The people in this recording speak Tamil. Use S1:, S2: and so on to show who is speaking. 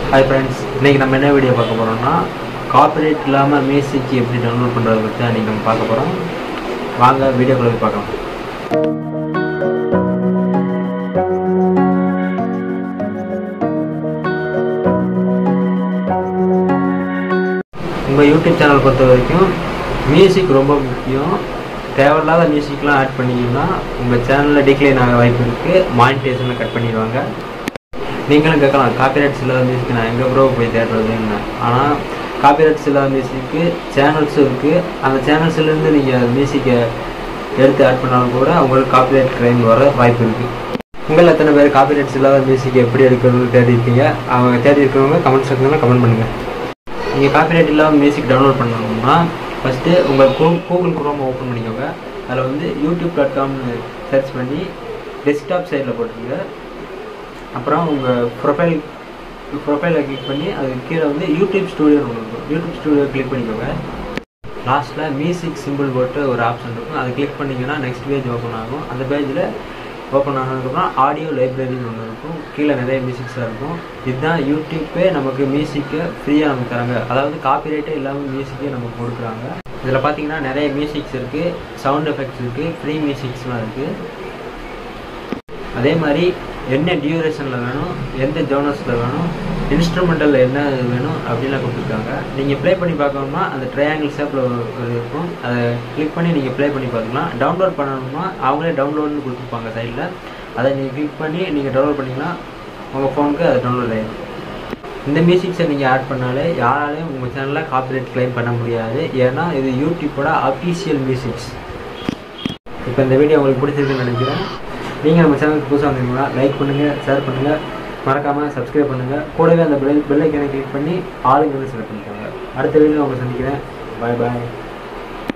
S1: ஹாய் ஃப்ரெண்ட்ஸ் இன்றைக்கி நம்ம என்ன வீடியோ பார்க்க போகிறோம்னா காப்பிரைட் இல்லாமல் மியூசிக் எப்படி டவுன்லோட் பண்ணுறதை பற்றி தான் இன்றைக்கி நம்ம பார்க்க போகிறோம் வாங்க வீடியோக்குள்ள போய் பார்க்கலாம் உங்கள் யூடியூப் சேனல் பொறுத்த வரைக்கும் மியூசிக் ரொம்ப முக்கியம் தேவையில்லாத மியூசிக்லாம் ஆட் பண்ணிங்கன்னா உங்கள் சேனலில் டிக்ளைன் ஆக வாய்ப்பு இருக்குது மானிட்டேஷனில் கட் பண்ணிடுவாங்க நீங்களும் கேட்கலாம் காப்பிரைட்ஸ் இல்லாத மியூசிக் நான் எங்கே ப்ரோ போய் தேடுறதுன்னு ஆனால் காப்பிரைட்ஸ் இல்லாத மியூசிக்கு சேனல்ஸும் இருக்குது அந்த சேனல்ஸ்லேருந்து நீங்கள் மியூசிக்கை எடுத்து ஆட் பண்ணாலும் கூட உங்களுக்கு காப்பிரைட் கிளைம் வர வாய்ப்பு இருக்குது உங்கள் எத்தனை பேர் காப்பிரைட்ஸ் இல்லாத மியூசிக் எப்படி எடுக்கணும்னு தேடி இருப்பீங்க அவங்க தேடி இருக்கிறவங்க கமெண்ட் செக்ஷனில் கமெண்ட் பண்ணுங்கள் நீங்கள் காப்பிரைட் இல்லாமல் மியூசிக் டவுன்லோட் பண்ணணும்னா ஃபஸ்ட்டு உங்கள் கூ கூகுள் குரோம் ஓப்பன் பண்ணிக்கோங்க அதில் வந்து யூடியூப் டாட் காம்னு சர்ச் பண்ணி டெஸ்க்டாப் சைடில் போட்டுருங்க அப்புறம் உங்கள் ப்ரொஃபைல் ப்ரொஃபைலை கிளிக் பண்ணி அதுக்கு கீழே வந்து யூடியூப் ஸ்டூடியோ ஒன்று இருக்கும் யூடியூப் ஸ்டூடியோ கிளிக் பண்ணிக்கோங்க லாஸ்ட்டில் மியூசிக் சிம்பிள் போட்டு ஒரு ஆப்ஷன் இருக்கும் அதை கிளிக் பண்ணிங்கன்னா நெக்ஸ்ட் பேஜ் ஓப்பன் ஆகும் அந்த பேஜில் ஓப்பன் ஆனதுக்கப்புறம் ஆடியோ லைப்ரரின்னு ஒன்று இருக்கும் கீழே நிறைய மியூசிக்ஸாக இருக்கும் இதுதான் யூடியூப்பே நமக்கு மியூசிக்கை ஃப்ரீயாக நமக்கு தராங்க அதாவது காப்பிரைட்டே இல்லாமல் மியூசிக்கே நமக்கு கொடுக்குறாங்க இதில் பார்த்தீங்கன்னா நிறைய மியூசிக்ஸ் இருக்குது சவுண்ட் எஃபெக்ட்ஸ் இருக்குது ஃப்ரீ மியூசிக்ஸ்லாம் இருக்குது அதே மாதிரி என்ன டியூரேஷனில் வேணும் எந்த ஜோனஸில் வேணும் இன்ஸ்ட்ருமெண்டலில் என்ன வேணும் அப்படின்லாம் கொடுத்துருக்காங்க நீங்கள் ப்ளே பண்ணி பார்க்கணும்னா அந்த ட்ரையாங்கிள் ஷேப்பில் இருக்கும் அதை கிளிக் பண்ணி நீங்கள் ப்ளே பண்ணி பார்த்துக்கலாம் டவுன்லோட் பண்ணணும்னா அவங்களே டவுன்லோட்னு கொடுத்துருப்பாங்க சைடில் அதை நீங்கள் கிளிக் பண்ணி நீங்கள் டவுன்லோட் பண்ணிங்கன்னா உங்கள் ஃபோனுக்கு அது டவுன்லோட் ஆகிடும் இந்த மியூசிக்ஸை நீங்கள் ஆட் பண்ணாலே யாராலையும் உங்கள் சேனலில் காப்பிரைட் கிளைம் பண்ண முடியாது ஏன்னா இது யூடியூப்போட அஃபீஷியல் மியூசிக்ஸ் இப்போ இந்த வீடியோ உங்களுக்கு பிடிச்சிருக்குன்னு நினைக்கிறேன் நீங்கள் நம்ம சேனலுக்கு புதுசாக வந்தீங்கன்னா லைக் பண்ணுங்கள் ஷேர் பண்ணுங்கள் மறக்காமல் சப்ஸ்கிரைப் பண்ணுங்கள் கூடவே அந்த பெல் பெல் ஐக்கனை கிளிக் பண்ணி ஆளுங்க வந்து செலக்ட் பண்ணிக்கோங்க அடுத்த வீடியோ உங்களை சந்திக்கிறேன் பாய் பாய்